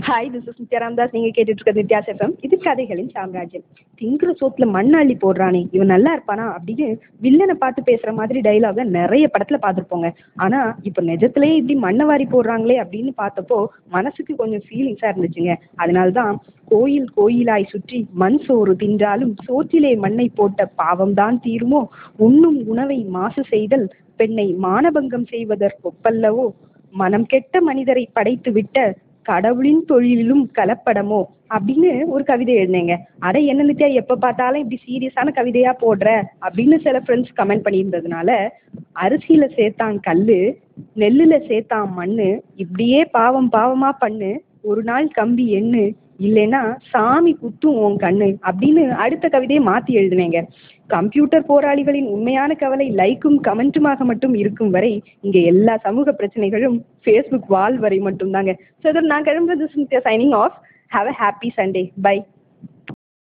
hi this is Nithya Ramdas நீங்க கேட்டுட்டு இருக்கிறது நித்யாஸ் எஃப்எம் இது கதைகளின் சாம்ராஜ்யம் திங்கிற சோத்துல மண் அள்ளி போடுறானே இவன் நல்லா இருப்பானா அப்படின்னு வில்லனை பார்த்து பேசுற மாதிரி டைலாக நிறைய படத்துல பார்த்துருப்போங்க ஆனா இப்ப நிஜத்திலேயே இப்படி மண்ணை வாரி போடுறாங்களே அப்படின்னு பார்த்தப்போ மனசுக்கு கொஞ்சம் ஃபீலிங்ஸா இருந்துச்சுங்க அதனால்தான் கோயில் கோயிலாய் சுற்றி மண் சோறு தின்றாலும் சோற்றிலே மண்ணை போட்ட பாவம்தான் தீருமோ உண்ணும் உணவை மாசு செய்தல் பெண்ணை மானபங்கம் செய்வதற்கொப்பல்லவோ மனம் கெட்ட மனிதரை படைத்து விட்ட கடவுளின் தொழிலிலும் கலப்படமோ அப்படின்னு ஒரு கவிதை எழுதினேங்க அட என்ன நித்யா எப்ப பார்த்தாலும் இப்படி சீரியஸான கவிதையா போடுற அப்படின்னு சில ஃப்ரெண்ட்ஸ் கமெண்ட் பண்ணியிருந்ததுனால அரிசியில சேர்த்தான் கல்லு நெல்லுல சேர்த்தான் மண்ணு இப்படியே பாவம் பாவமா பண்ணு ஒரு நாள் கம்பி எண்ணு இல்லைன்னா சாமி குத்தும் உன் கண்ணு அப்படின்னு அடுத்த கவிதையை மாத்தி எழுதினேங்க கம்ப்யூட்டர் போராளிகளின் உண்மையான கவலை லைக்கும் கமெண்ட்டுமாக மட்டும் இருக்கும் வரை இங்க எல்லா சமூக பிரச்சனைகளும் ஃபேஸ்புக் வால் வரை மட்டும்தாங்க ஸோ நான் கிளம்புறது signing off have a happy Sunday by